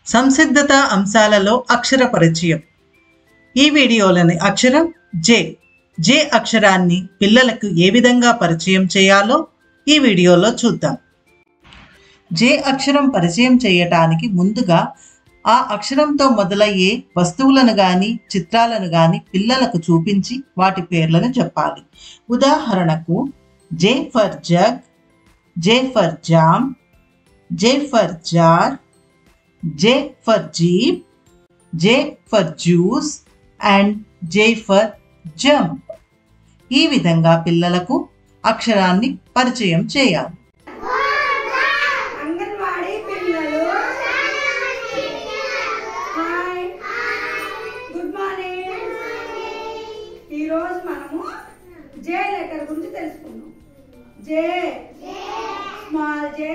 సంసిద్ధత అంశాలలో అక్షర పరిచయం ఈ వీడియోలోని అక్షరం జే జే అక్షరాన్ని పిల్లలకు ఏ విధంగా పరిచయం చేయాలో ఈ వీడియోలో చూద్దాం జే అక్షరం పరిచయం చేయటానికి ముందుగా ఆ అక్షరంతో మొదలయ్యే వస్తువులను గాని చిత్రాలను గాని పిల్లలకు చూపించి వాటి పేర్లను చెప్పాలి ఉదాహరణకు J for jug J for jam J for jar J for jeep J for juice and J for jump ఈ విధంగా పిల్లలకు అక్షరాన్ని పరిచయం చేయాలి అంగన్వాడీ పిల్లలు హాయ్ గుడ్ మార్నింగ్ ఈరోజు మనము జే లెటర్ గురించి తెలుసుకుందాం J small J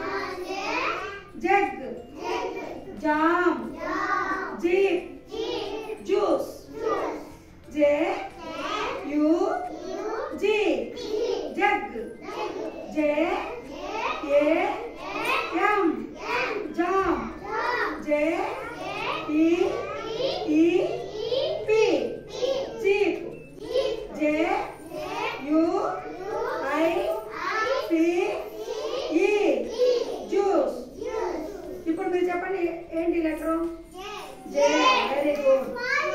jug jam jeep juice J U G jug J A M jam J E E P jeep J U I P E juice ఇప్పుడు మీరు చెప్పండి ఏంటి letter J very good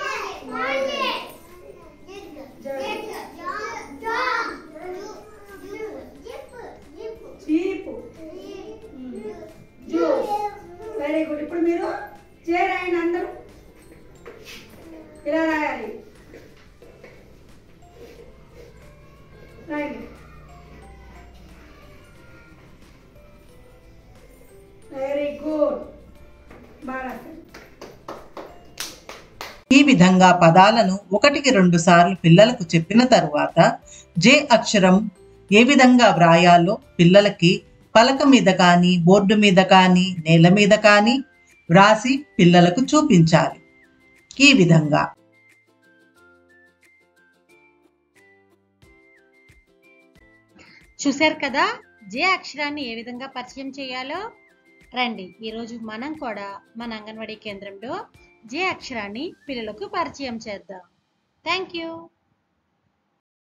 jeep juice very good ఇప్పుడు మీరు జే రాయండి అందరూ ఇలా రాయాలి రాయండి వెరీ గుడ్ బాగా రాశారు. ఈ విధంగా పదాలను ఒకటికి రెండు సార్లు పిల్లలకు చెప్పిన తరువాత జే అక్షరం ఏ విధంగా వ్రాయాలో పిల్లలకి పలక మీద కానీ బోర్డు మీద కానీ నేల మీద కానీ వ్రాసి పిల్లలకు చూపించాలి ఈ విధంగా చూశారు కదా జే అక్షరాన్ని ఏ విధంగా పరిచయం చేయాలో రండి ఈరోజు మనం కూడా మన అంగన్వాడీ కేంద్రంలో జే అక్షరాన్ని పిల్లలకు పరిచయం చేద్దాం థ్యాంక్ యూ